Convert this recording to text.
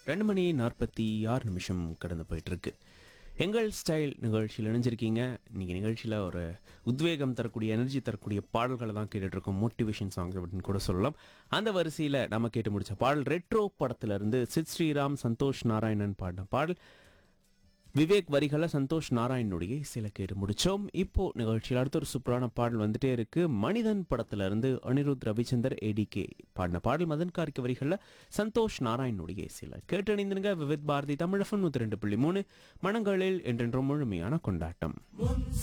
ரெண்டு மணி நாற்பத்தி ஆறு நிமிஷம் கடந்து போயிட்டு இருக்கு எங்கள் ஸ்டைல் நிகழ்ச்சியில் இணைஞ்சிருக்கீங்க இன்னைக்கு நிகழ்ச்சியில் ஒரு உத்வேகம் தரக்கூடிய எனர்ஜி தரக்கூடிய பாடல்களை தான் கேட்டுட்டு இருக்கோம் மோட்டிவேஷன் சாங்ஸ் அப்படின்னு கூட சொல்லலாம் அந்த வரிசையில் நம்ம கேட்டு முடிச்ச பாடல் ரெட்ரோ படத்துல இருந்து சித் ஸ்ரீராம் சந்தோஷ் நாராயணன் பாடின பாடல் விவேக் வரிகளை சந்தோஷ் நாராயணனுடைய சில கேட்டு முடிச்சோம் இப்போ நிகழ்ச்சியில் அடுத்த ஒரு சூப்பரான பாடல் வந்துட்டே இருக்கு மனிதன் படத்துல இருந்து அனிருத் ரவிச்சந்தர் ஏடிகே பாடின பாடல் மதன் கார்க்கு வரிகளில் சந்தோஷ் நாராயணனுடைய சில கேட்டு அணிந்திருங்க விவித் பாரதி தமிழகம் நூத்தி ரெண்டு புள்ளி மூணு மனங்களில் என்றென்றும் முழுமையான கொண்டாட்டம்